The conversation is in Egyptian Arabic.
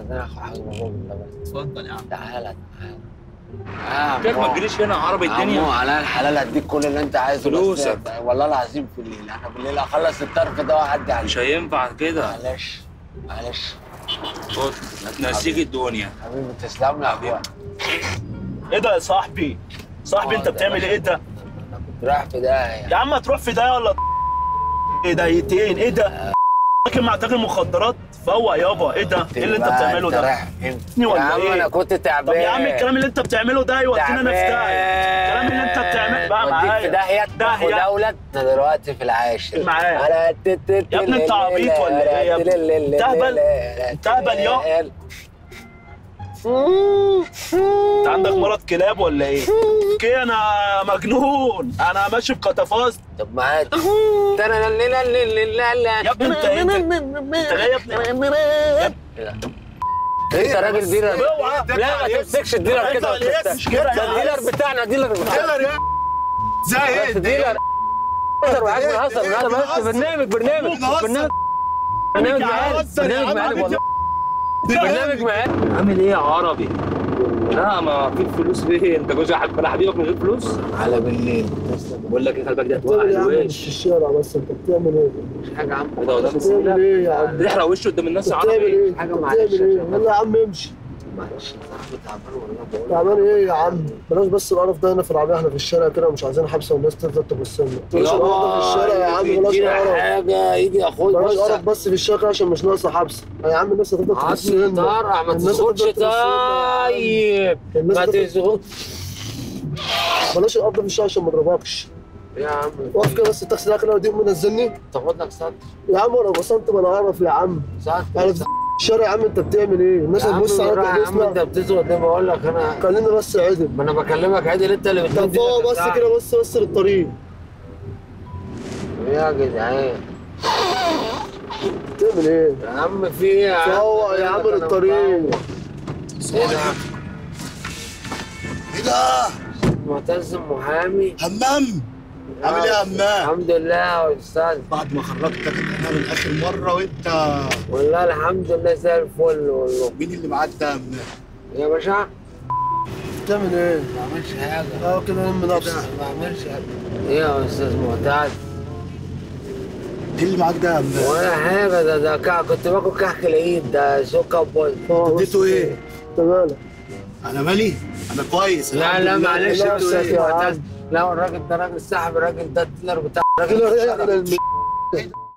بعدين اخد حاجه من الراجل ده بس اتفضل يا عم تعالى تعالى آه كيف ما تجريش هنا عربي عمو الدنيا على الحلال اديك كل اللي انت عايزه بس فلوسك. والله العظيم في الليل انا بالليل اخلص الطرف ده واعدي عليك مش هينفع كده معلش معلش خد هتنسيك الدنيا حبيبي تسلم لي يا اخويا ايه ده يا صاحبي صاحبي انت بتعمل ايه ده انا كنت رايح في داهيه يا عم تروح في ده ولا ايه ده ايتين ايه ده لكن مع تاجر مخدرات فوق يابا ايه ده ايه اللي انت بتعمله ده رايح فين يا يا ولا عم إيه؟ انا كنت تعبان طب يا عم الكلام اللي انت بتعمله ده يودينا انا في داهيه الكلام اللي انت بتعمله بقى وديك في معايا داهيه داهية. تاخد اولاد انا دلوقتي في العاشر معايا. على التت- يا ابني انت عبيط ولا ايه يا ابني؟ تهبل؟ تهبل يا- انت عندك مرض كلاب ولا ايه؟ كي انا مجنون انا ماشي بكتفاز طب ما هات ترى لا لا لا لا لا لا يا ابني انت ايه انت انت جاي يا ابني انت راجل ديلر اوعى لا ما تمسكش الديلر كده مش كده ده الديلر بتاعنا ديلر بتاعنا زي بس ديلر بهزر معاك بنهزر انا بس برنامج برنامج برنامج برنامج معانا برنامج معانا والله برنامج معانا عامل ايه يا عربي لا ما في فلوس ليه انت جوز حبيبك حبيبك من غير فلوس على بالليل بقول لك ايه خلي بالك دي هتوقع بتعمل ايه يا عم مش الوش في الشارع بس انت بتعمل ايه؟ مش حاجه يا عم ده قدام بتعمل ايه يا عم؟ تحرق وشه قدام الناس يا بتعمل عربي ايه؟ حاجة بتعمل معلش ايه؟ عشان- يلا يا عم امشي معلش صاحبي تعبان والله بقول تعبان ايه يا عم؟ بلاش بس القرف ده هنا في العربية احنا في الشارع كده مش عايزين حبسة والناس تفضل تبص لنا بلاش القرف ده في الشارع يا عم بلاش ادينا قرف حاجه يجي ياخد بلاش بص قرف بس في الشارع عشان مش ناقصة حبسة يا عم الناس هتفضل تبص عصي لنا طرع ما الناس تسكتش هتفضل تبص لنا يا عم. طيب الناس ما هتفضل- تسكتش بلاش القرف ده في الشارع عشان ما نضربكش يا عم واقف كده بس التاكسي ده كده ودي منزلني تاخد لك سطر يا عم انا بصمت ما انا اعرف يا عم سطر يعني في الشارع يا عم انت بتعمل ايه؟ الناس يا عم هتبص عليك بالراحة يا عم انت وتسمع بتزرق ليه بقول لك انا خلينا بس عدل ما انا بكلمك عادل انت اللي طب بتدي فوق بس كده بس بس للطريق يا جدعان بتعمل ايه؟ يا عم في ايه يا عم فوق يا عم أنا للطريق مفوق. ايه ده ايه ده؟ معتز محامي همام عامل ايه يا همام؟ الحمد لله يا استاذ بعد ما خرجتك انا من اخر مره وانت والله الحمد لله زي الفل والله مين اللي معاك ده يا همام؟ يا باشا بتعمل ايه؟ ما بعملش حاجه اه كده لم نفسك ما بعملش حاجه ايه يا استاذ معتز ايه اللي معاك ده يا همام؟ ولا حاجه ده ده كع- كنت باكل كحك العيد ده سكر بول اه، بس اديته ايه؟ انت مالك؟ انا مالي؟ انا كويس لا الحمد لا لله. معلش اديته يا استاذ ايه؟ معتز لا الراجل ده راجل صاحب الراجل ده الديلر بتاع كده الراجل ايه على الم-